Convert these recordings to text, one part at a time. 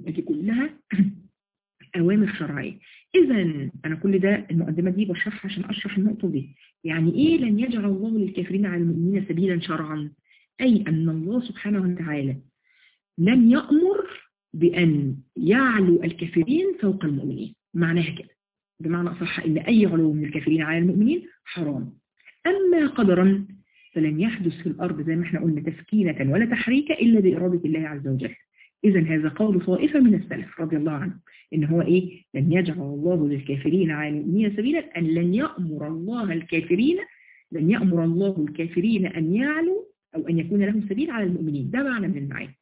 دي كلها أوامر شرعية إذا أنا كل ده المقدمة دي بشرحها عشان أشرح النقطة دي يعني إيه لن يجعل الله للكافرين على المؤمنين سبيلا شرعا أي أن الله سبحانه وتعالى لم يأمر بأن يعلو الكافرين فوق المؤمنين معناها كده بمعنى أصح أن أي علو من الكافرين على المؤمنين حرام أما قدرا فلن يحدث في الأرض زي ما احنا قلنا تسكينة ولا تحريكة إلا بإرادة الله عز وجل إذا هذا قول طائفة من السلف رضي الله عنه إن هو إيه لن يجعل الله للكافرين على المؤمنين سبيلا أن لن يأمر الله الكافرين لن يأمر الله الكافرين أن يعلوا أو أن يكون لهم سبيل على المؤمنين ده معنى من المعاني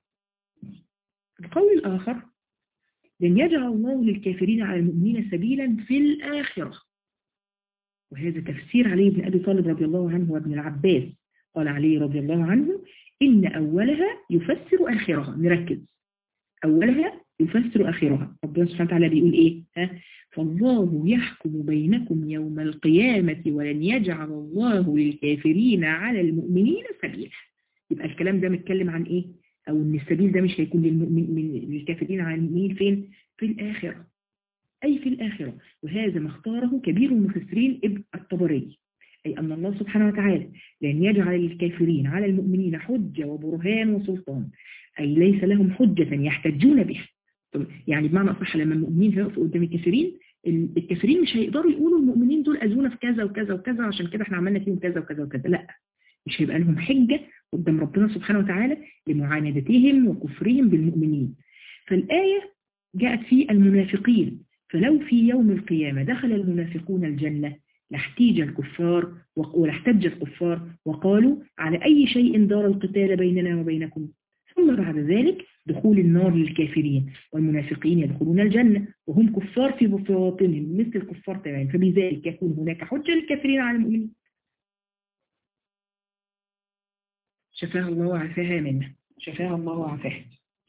القول الآخر لن يجعل الله للكافرين على المؤمنين سبيلا في الآخرة وهذا تفسير علي بن أبي طالب رضي الله عنه وابن العباس قال علي رضي الله عنه إن أولها يفسر آخرها نركز أولها يفسر آخرها ربنا سبحانه وتعالى بيقول إيه ها؟ فالله يحكم بينكم يوم القيامة ولن يجعل الله للكافرين على المؤمنين سبيلا يبقى الكلام ده متكلم عن إيه أو إن السبيل ده مش هيكون للمؤمن للكافرين على المؤمنين فين في الآخرة أي في الآخرة وهذا ما اختاره كبير المفسرين ابن الطبري أي أن الله سبحانه وتعالى لن يجعل للكافرين على المؤمنين حجة وبرهان وسلطان أي ليس لهم حجة يحتجون بها يعني بمعنى أصح لما المؤمنين هيقفوا قدام الكافرين الكافرين مش هيقدروا يقولوا المؤمنين دول أذونا في كذا وكذا وكذا عشان كده احنا عملنا فيهم كذا وكذا وكذا لا مش هيبقى لهم حجة قدام ربنا سبحانه وتعالى لمعاندتهم وكفرهم بالمؤمنين فالآية جاءت في المنافقين فلو في يوم القيامة دخل المنافقون الجنة لاحتيج الكفار ولاحتج الكفار وقالوا على أي شيء دار القتال بيننا وبينكم ثم بعد ذلك دخول النار للكافرين والمنافقين يدخلون الجنة وهم كفار في بواطنهم مثل الكفار تماما فبذلك يكون هناك حجة للكافرين على المؤمنين شفاها الله وعافاها منا شفاها الله وعافاها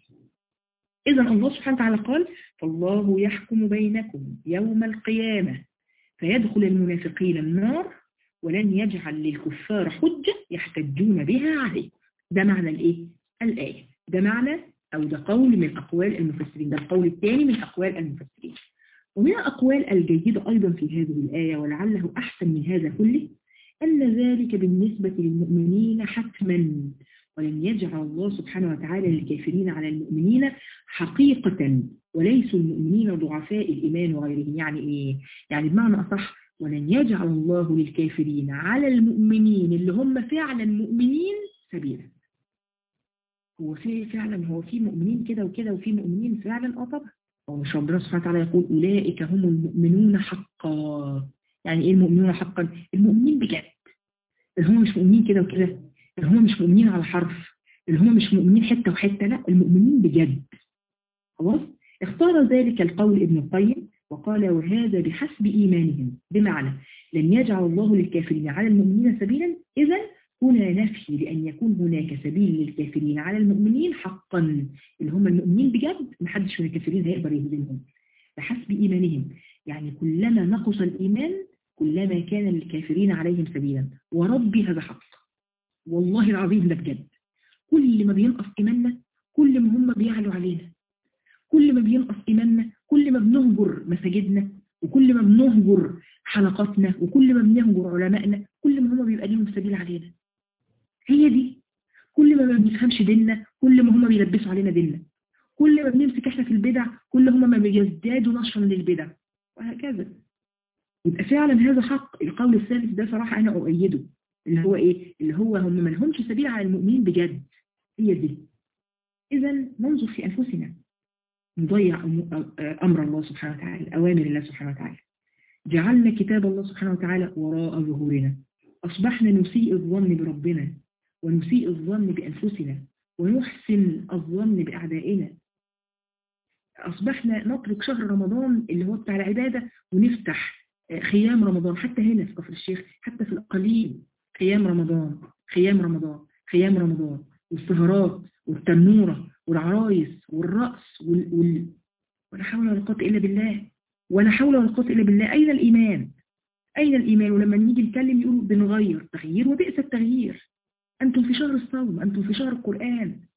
إذا الله سبحانه وتعالى قال فالله يحكم بينكم يوم القيامة فيدخل المنافقين النار ولن يجعل للكفار حجة يحتجون بها عليه ده معنى الإيه؟ الآية ده معنى أو ده قول من أقوال المفسرين ده القول الثاني من أقوال المفسرين ومن الأقوال الجيدة أيضا في هذه الآية ولعله أحسن من هذا كله أن ذلك بالنسبة للمؤمنين حتما ولن يجعل الله سبحانه وتعالى للكافرين على المؤمنين حقيقة وليسوا المؤمنين ضعفاء الإيمان وغيرهم يعني إيه؟ يعني بمعنى أصح ولن يجعل الله للكافرين على المؤمنين اللي هم فعلا مؤمنين سبيلا هو في فعلا هو في مؤمنين كده وكده وفي مؤمنين فعلا اه طبعا هو مش ربنا سبحانه وتعالى يقول أولئك هم المؤمنون حقا يعني إيه المؤمنون حقا المؤمنين بجد اللي هم مش مؤمنين كده وكده اللي هم مش مؤمنين على حرف اللي هم مش مؤمنين حتة وحتة لا المؤمنين بجد خلاص اختار ذلك القول ابن القيم وقال وهذا بحسب إيمانهم بمعنى لن يجعل الله للكافرين على المؤمنين سبيلا إذا هنا نفي لأن يكون هناك سبيل للكافرين على المؤمنين حقا اللي هم المؤمنين بجد محدش من الكافرين هيقدر يهزمهم بحسب إيمانهم يعني كلما نقص الإيمان كلما كان للكافرين عليهم سبيلا وربي هذا حق والله العظيم ده بجد كل ما بينقص إيماننا كل ما هم بيعلوا علينا كل ما بينقص إيماننا كل ما بنهجر مساجدنا وكل ما بنهجر حلقاتنا وكل ما بنهجر علمائنا كل ما هم بيبقى لهم سبيل علينا هي دي كل ما ما بنفهمش ديننا كل ما هم بيلبسوا علينا ديننا كل ما بنمسك احنا في البدع كل هم ما بيزدادوا نشرا للبدع وهكذا يبقى فعلا هذا حق القول الثالث ده صراحة أنا أؤيده اللي هو إيه اللي هو هم ما لهمش سبيل على المؤمنين بجد هي دي إذا ننظر في أنفسنا نضيع أمر الله سبحانه وتعالى أوامر الله سبحانه وتعالى جعلنا كتاب الله سبحانه وتعالى وراء ظهورنا أصبحنا نسيء الظن بربنا ونسيء الظن بأنفسنا ونحسن الظن بأعدائنا أصبحنا نترك شهر رمضان اللي هو بتاع العبادة ونفتح خيام رمضان حتى هنا في كفر الشيخ حتى في القليل خيام رمضان خيام رمضان خيام رمضان والسهرات والتنورة والعرايس والرأس وال... وال... ولا حول ولا قوة إلا بالله ولا حول ولا قوة إلا بالله أين الإيمان أين الإيمان ولما نيجي نتكلم يقولوا بنغير تغيير وبئس التغيير أنتم في شهر الصوم أنتم في شهر القرآن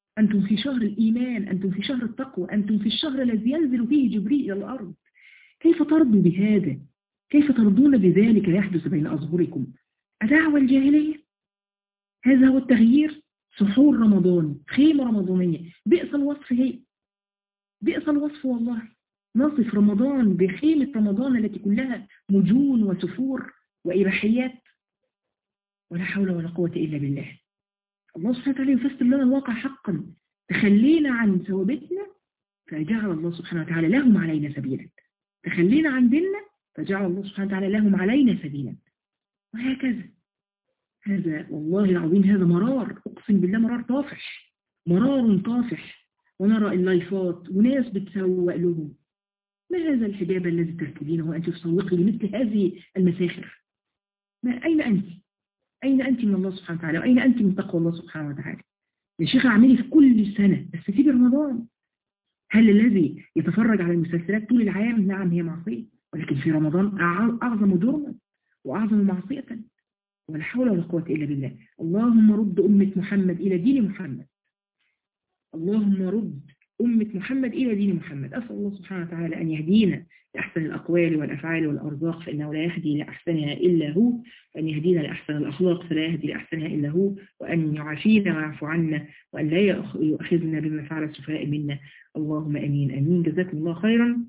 أنتم في شهر الإيمان أنتم في شهر التقوى أنتم في الشهر الذي ينزل فيه جبريل إلى الأرض كيف ترضوا بهذا كيف ترضون بذلك يحدث بين أظهركم أدعوى الجاهلية هذا هو التغيير سحور رمضان خيمة رمضانية بئس الوصف هي بئس الوصف والله نصف رمضان بخيمة رمضان التي كلها مجون وسفور وإباحيات ولا حول ولا قوة إلا بالله الله سبحانه وتعالى يفسر لنا الواقع حقا تخلينا عن ثوابتنا فجعل الله سبحانه وتعالى لهم علينا سبيلا تخلينا عن ديننا فجعل الله سبحانه وتعالى لهم علينا سبيلا وهكذا هذا والله العظيم هذا مرار أقسم بالله مرار طافح مرار طافح ونرى اللايفات وناس بتسوق لهم ما هذا الحجاب الذي ترتدينه وأنت تسوقي لمثل هذه المساخر ما أين أنت أين أنت من الله سبحانه وتعالى وأين أنت من تقوى الله سبحانه وتعالى يا شيخ اعملي في كل سنة بس في رمضان هل الذي يتفرج على المسلسلات طول العام نعم هي معصية ولكن في رمضان أعظم جرما وأعظم معصية ولا حول ولا قوة إلا بالله اللهم رد أمة محمد إلى دين محمد اللهم رد أمة محمد إلى دين محمد أسأل الله سبحانه وتعالى أن يهدينا لأحسن الأقوال والأفعال والأرزاق فإنه لا يهدي لأحسنها إلا هو وأن يهدينا لأحسن الأخلاق فلا يهدي لأحسنها إلا هو وأن يعافينا ويعفو عنا وأن لا يؤخذنا بما فعل السفهاء منا اللهم أمين أمين جزاكم الله خيرا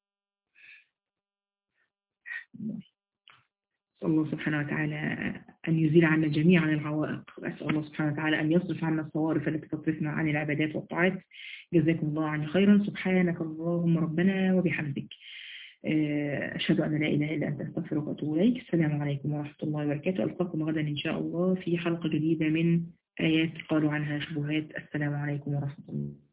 أسأل الله سبحانه وتعالى أن يزيل عنا جميعا العوائق وأسأل الله سبحانه وتعالى أن يصرف عنا الصوارف التي تصرفنا عن العبادات والطاعات جزاكم الله عني خيرا سبحانك اللهم ربنا وبحمدك أشهد أن لا إله إلا أنت أستغفرك وأتوب إليك السلام عليكم ورحمة الله وبركاته ألقاكم غدا إن شاء الله في حلقة جديدة من آيات قالوا عنها شبهات السلام عليكم ورحمة الله